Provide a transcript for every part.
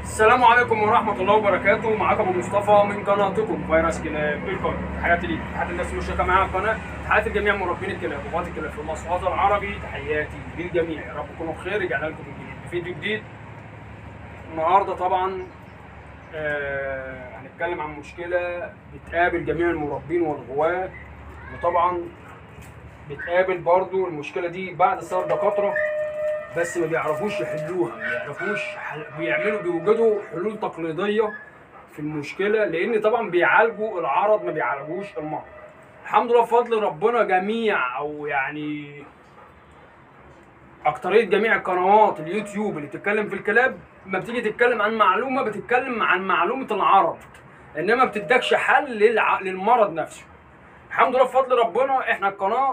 السلام عليكم ورحمة الله وبركاته معاكم أبو مصطفى من قناتكم فيروس كلاب القناة تحياتي ليك تحياتي الناس المشتركة معايا على القناة تحياتي لجميع مربين الكلاب وقات الكلاب في مصر الوطن العربي تحياتي للجميع يا رب تكونوا بخير رجعنا لكم جديد فيديو جديد النهارده طبعا آه هنتكلم عن مشكلة بتقابل جميع المربين والغواة وطبعا بتقابل برضو المشكلة دي بعد صار دكاترة بس ما بيعرفوش يحلوها ما بيعرفوش حل... بيعملوا بيوجدوا حلول تقليديه في المشكله لان طبعا بيعالجوا العرض ما بيعالجوش المرض الحمد لله بفضل ربنا جميع او يعني اكتريه جميع القنوات اليوتيوب اللي بتتكلم في الكلاب ما بتيجي تتكلم عن معلومه بتتكلم عن معلومه العرض انما ما بتدكش حل للع... للمرض نفسه الحمد لله بفضل ربنا احنا القناه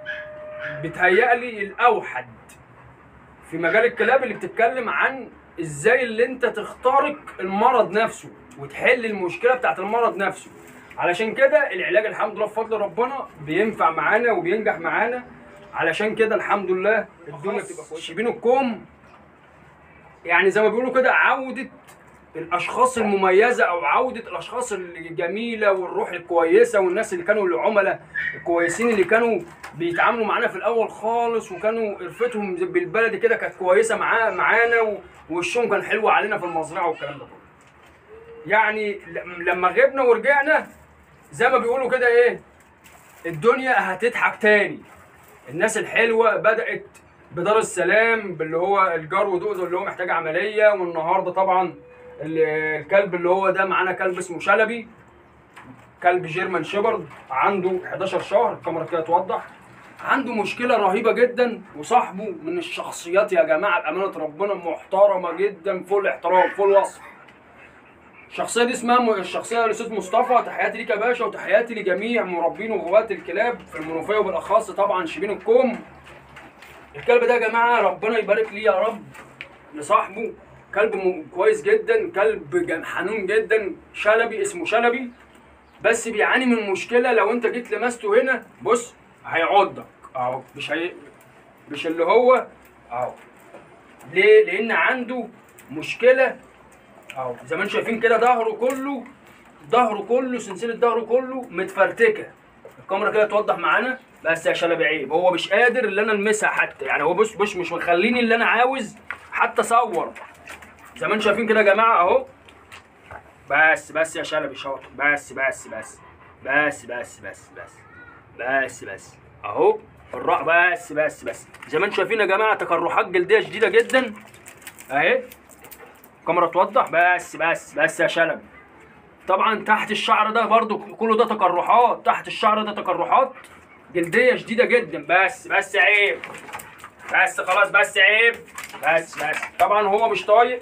بتهيألي الاوحد في مجال الكلاب اللي بتتكلم عن ازاي اللي انت تخترق المرض نفسه وتحل المشكله بتاعت المرض نفسه علشان كده العلاج الحمد لله بفضل ربنا بينفع معانا وبينجح معانا علشان كده الحمد لله الدنيا بتبقى كويسه شبين الكوم يعني زي ما بيقولوا كده عوده الاشخاص المميزه او عوده الاشخاص الجميله والروح الكويسه والناس اللي كانوا العملاء الكويسين اللي كانوا بيتعاملوا معانا في الاول خالص وكانوا قرفتهم بالبلدي كده كانت كويسه معاه معانا ووشهم كان حلو علينا في المزرعه والكلام ده كله. يعني لما غبنا ورجعنا زي ما بيقولوا كده ايه الدنيا هتضحك تاني الناس الحلوه بدات بدار السلام باللي هو الجار ودوز اللي هو محتاج عمليه والنهارده طبعا الكلب اللي هو ده معانا كلب اسمه شلبي كلب جيرمان شيبرد عنده 11 شهر الكاميرا كده توضح عنده مشكله رهيبه جدا وصاحبه من الشخصيات يا جماعه بامانه ربنا محترمه جدا فوق الاحترام فوق الوصف الشخصيه دي اسمها الشخصيه الاستاذ مصطفى تحياتي ليك يا باشا وتحياتي لجميع مربين وغواة الكلاب في المنوفيه وبالاخص طبعا شبين الكوم الكلب ده يا جماعه ربنا يبارك ليه يا رب لصاحبه كلب كويس جدا كلب حنون جدا شلبي اسمه شلبي بس بيعاني من مشكله لو انت جيت لمسته هنا بص هيعضك اهو مش هي مش اللي هو اهو ليه لان عنده مشكله اهو زي ما انتم شايفين كده ظهره كله ظهره كله سلسله ظهره كله متفرتكه الكاميرا كده توضح معانا بس يا شلبي عيب هو مش قادر اللي انا المسها حتى يعني هو بص بص مش مخليني اللي انا عاوز حتى اصور زي ما انتم شايفين كده يا جماعه اهو بس بس يا شلبي شاطر بس بس بس بس بس بس بس بس بس اهو الراء بس بس بس زي ما انتم شايفين يا جماعه تقرحات جلديه شديده جدا اهي الكاميرا توضح بس بس بس يا شلبي طبعا تحت الشعر ده برضو كله ده تقرحات تحت الشعر ده تقرحات جلديه شديده جدا بس بس عيب بس خلاص بس عيب بس بس طبعا هو مش طايق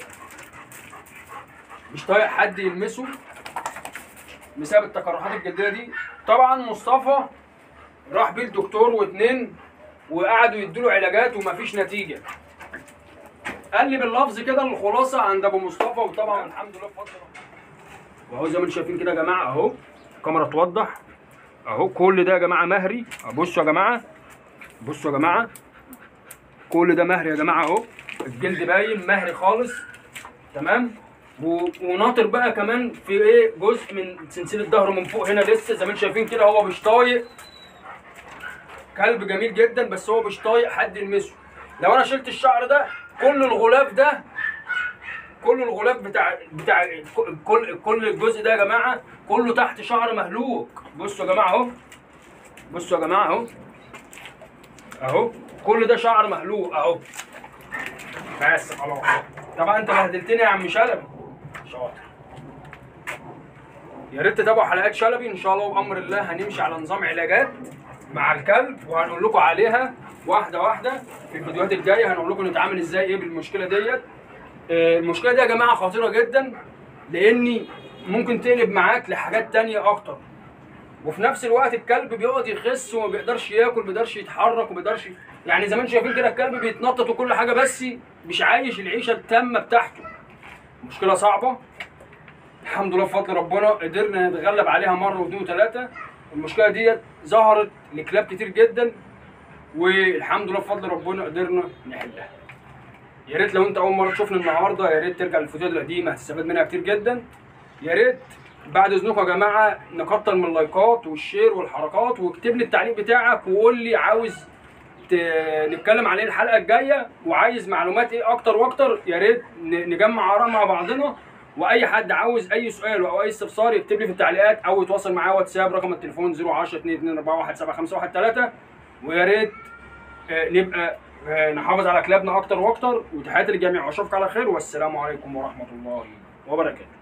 مش طايق حد يلمسه بسبب التقرحات الجلديه دي طبعا مصطفى راح بيه الدكتور واتنين وقعدوا يدوا علاجات ومفيش نتيجه قال لي باللفظ كده الخلاصه عند ابو مصطفى وطبعا الحمد لله بفضل واهو زي ما انتم شايفين كده يا جماعه اهو الكاميرا توضح اهو كل ده يا جماعه مهري بصوا يا جماعه بصوا يا جماعه كل ده مهري يا جماعه اهو الجلد باين مهري خالص تمام وناطر بقى كمان في ايه جزء من سلسله ظهره من فوق هنا لسه زي ما انتم شايفين كده هو مش طايق كلب جميل جدا بس هو مش طايق حد يلمسه لو انا شلت الشعر ده كل الغلاف ده كل الغلاف بتاع بتاع كل كل الجزء ده يا جماعه كله تحت شعر مهلوك بصوا يا جماعه اهو بصوا يا جماعه اهو اهو كل ده شعر مهلوك اهو بس خلاص طبعا انت بهدلتني يا عم شلبي شاطر يا ريت تتابعوا حلقات شلبي ان شاء الله بامر الله هنمشي على نظام علاجات مع الكلب وهنقول لكم عليها واحده واحده في الفيديوهات الجايه هنقول لكم نتعامل ازاي ايه بالمشكله ديت المشكله دي يا جماعه خطيره جدا لاني ممكن تقلب معاك لحاجات تانية اكتر وفي نفس الوقت الكلب بيقعد يخس وما بيقدرش ياكل ما بيقدرش يتحرك وما بيقدرش يعني زي ما انتم شايفين كده الكلب بيتنطط وكل حاجه بس مش عايش العيشه التامه بتاعته مشكله صعبه الحمد لله بفضل ربنا قدرنا نتغلب عليها مره واثنين وثلاثه المشكله ديت ظهرت لكلاب كتير جدا والحمد لله بفضل ربنا قدرنا نحلها يا ريت لو انت اول مره تشوفني النهارده يا ريت ترجع للفيديوهات القديمه هتستفاد منها كتير جدا يا ريت بعد اذنكم يا جماعه نكتر من اللايكات والشير والحركات واكتب لي التعليق بتاعك وقول لي عاوز ت- نتكلم عن ايه الحلقه الجايه وعايز معلومات ايه اكتر واكتر يا ريت ن- نجمع اراء مع بعضنا واي حد عاوز اي سؤال او اي استفسار يكتب لي في التعليقات او يتواصل معايا واتساب رقم التليفون 010 224 ويا ريت آه، نبقى آه، نحافظ على كلابنا اكتر واكتر وتحياتي للجميع واشوفك على خير والسلام عليكم ورحمه الله وبركاته